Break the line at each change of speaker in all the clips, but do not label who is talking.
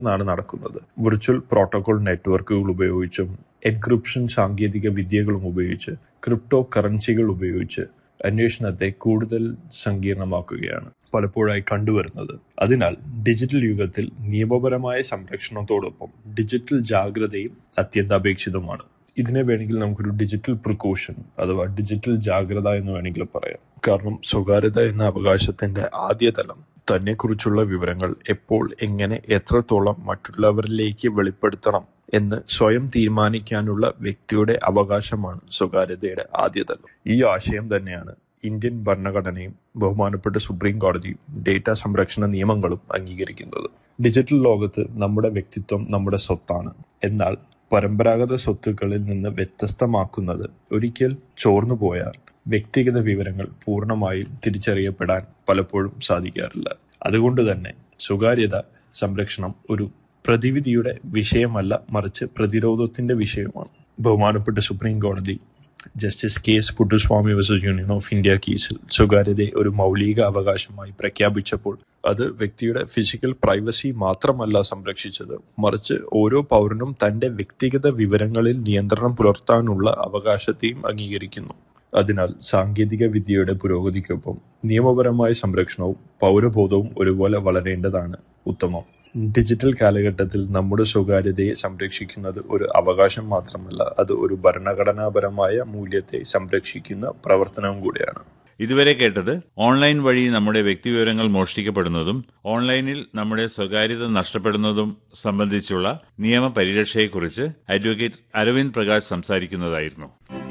എന്നാണ് നടക്കുന്നത് virtual protocol നെറ്റ്വർക്കുകൾ ഉപയോഗിച്ചും എൻക്രിപ്ഷൻ സാങ്കേതിക വിദ്യകളും ഉപയോഗിച്ച് ക്രിപ്റ്റോ കറൻസികൾ ഉപയോഗിച്ച് അന്വേഷണത്തെ കൂടുതൽ സങ്കീർണമാക്കുകയാണ് പലപ്പോഴായി കണ്ടുവരുന്നത് അതിനാൽ ഡിജിറ്റൽ യുഗത്തിൽ നിയമപരമായ സംരക്ഷണത്തോടൊപ്പം ഡിജിറ്റൽ ജാഗ്രതയും അത്യന്താപേക്ഷിതമാണ് ഇതിനെ വേണമെങ്കിൽ നമുക്കൊരു ഡിജിറ്റൽ പ്രിക്കോഷൻ അഥവാ ഡിജിറ്റൽ ജാഗ്രത എന്ന് വേണമെങ്കിൽ പറയാം കാരണം സ്വകാര്യത എന്ന അവകാശത്തിന്റെ ആദ്യ തലം തന്നെക്കുറിച്ചുള്ള വിവരങ്ങൾ എപ്പോൾ എങ്ങനെ എത്രത്തോളം മറ്റുള്ളവരിലേക്ക് വെളിപ്പെടുത്തണം എന്ന് സ്വയം തീരുമാനിക്കാനുള്ള വ്യക്തിയുടെ അവകാശമാണ് സ്വകാര്യതയുടെ ആദ്യ തലം ഈ ആശയം തന്നെയാണ് ഇന്ത്യൻ ഭരണഘടനയും ബഹുമാനപ്പെട്ട സുപ്രീം കോടതിയും ഡേറ്റ സംരക്ഷണ നിയമങ്ങളും അംഗീകരിക്കുന്നത് ഡിജിറ്റൽ ലോകത്ത് നമ്മുടെ വ്യക്തിത്വം നമ്മുടെ സ്വത്താണ് എന്നാൽ പരമ്പരാഗത സ്വത്തുക്കളിൽ നിന്ന് വ്യത്യസ്തമാക്കുന്നത് ഒരിക്കൽ ചോർന്നു പോയാൽ വ്യക്തിഗത വിവരങ്ങൾ പൂർണ്ണമായും തിരിച്ചറിയപ്പെടാൻ പലപ്പോഴും സാധിക്കാറില്ല അതുകൊണ്ട് തന്നെ സ്വകാര്യത സംരക്ഷണം ഒരു പ്രതിവിധിയുടെ വിഷയമല്ല മറിച്ച് പ്രതിരോധത്തിന്റെ വിഷയമാണ് ബഹുമാനപ്പെട്ട സുപ്രീം കോടതി justice K S Puttaswamy versus union of India കേസിൽ സ്വകാര്യതയെ ഒരു മൗലിക അവകാശമായി പ്രഖ്യാപിച്ചപ്പോൾ അത് വ്യക്തിയുടെ ഫിസിക്കൽ പ്രൈവസി മാത്രമല്ല സംരക്ഷിച്ചത് മറിച്ച് ഓരോ പൗരനും തന്റെ വ്യക്തിഗത വിവരങ്ങളിൽ നിയന്ത്രണം പുലർത്താനുള്ള അവകാശത്തെയും അംഗീകരിക്കുന്നു അതിനാൽ സാങ്കേതിക വിദ്യയുടെ പുരോഗതിക്കൊപ്പം നിയമപരമായ സംരക്ഷണവും പൗരബോധവും ഒരുപോലെ വളരേണ്ടതാണ് ഉത്തമം ഡിജിറ്റൽ കാലഘട്ടത്തിൽ നമ്മുടെ സ്വകാര്യതയെ സംരക്ഷിക്കുന്നത് ഒരു അവകാശം മാത്രമല്ല അത് ഒരു ഭരണഘടനാപരമായ മൂല്യത്തെ സംരക്ഷിക്കുന്ന പ്രവർത്തനവും കൂടിയാണ്
ഇതുവരെ കേട്ടത് ഓൺലൈൻ വഴി നമ്മുടെ വ്യക്തിവിവരങ്ങൾ മോഷ്ടിക്കപ്പെടുന്നതും ഓൺലൈനിൽ നമ്മുടെ സ്വകാര്യത നഷ്ടപ്പെടുന്നതും സംബന്ധിച്ചുള്ള നിയമപരിരക്ഷയെക്കുറിച്ച് അഡ്വക്കേറ്റ് അരവിന്ദ് പ്രകാശ് സംസാരിക്കുന്നതായിരുന്നു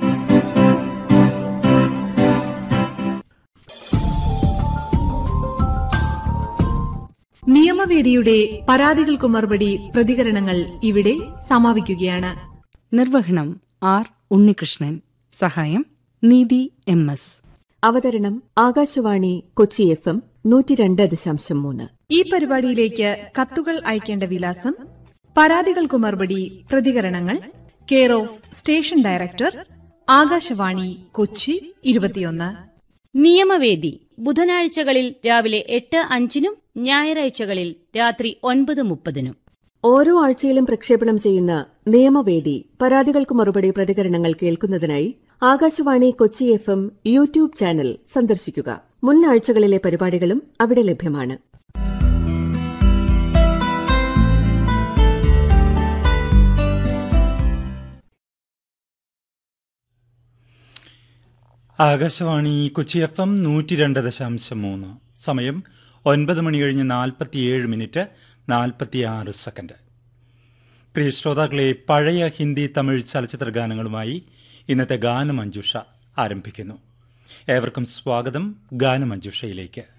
നിയമവേദിയുടെ പരാതികൾക്കു മറുപടി പ്രതികരണങ്ങൾ ഇവിടെ സമാപിക്കുകയാണ്
നിർവഹണം ആർ ഉണ്ണികൃഷ്ണൻ സഹായം നീതി എം എസ്
അവതരണം ആകാശവാണി കൊച്ചി എഫ് എം നൂറ്റി രണ്ട് ദശാംശം മൂന്ന്
ഈ പരിപാടിയിലേക്ക് കത്തുകൾ അയക്കേണ്ട വിലാസം പരാതികൾക്കു മറുപടി പ്രതികരണങ്ങൾ care of station director Akashvani Kochi ഇരുപത്തിയൊന്ന്
നിയമവേദി ബുധനാഴ്ചകളിൽ രാവിലെ എട്ട് അഞ്ചിനും ഞായറാഴ്ചകളിൽ രാത്രി ഒൻപത് മുപ്പതിനും
ഓരോ ആഴ്ചയിലും പ്രക്ഷേപണം ചെയ്യുന്ന നിയമവേദി പരാതികൾക്ക് മറുപടി പ്രതികരണങ്ങൾ കേൾക്കുന്നതിനായി Akashvani Kochi F M YouTube channel സന്ദർശിക്കുക മുൻ ആഴ്ചകളിലെ പരിപാടികളും അവിടെ ലഭ്യമാണ്
ആകാശവാണി കൊച്ചി എഫ് എം നൂറ്റി രണ്ട് ദശാംശം മൂന്ന് സമയം ഒൻപത് മണി കഴിഞ്ഞ് നാൽപ്പത്തിയേഴ് മിനിറ്റ് നാൽപ്പത്തിയാറ് സെക്കൻഡ് പ്രിയ ശ്രോതാക്കളെ പഴയ ഹിന്ദി തമിഴ് ചലച്ചിത്ര ഗാനങ്ങളുമായി ഇന്നത്തെ ഗാനമഞ്ജുഷ ആരംഭിക്കുന്നു ഏവർക്കും സ്വാഗതം ഗാനമഞ്ജുഷയിലേക്ക്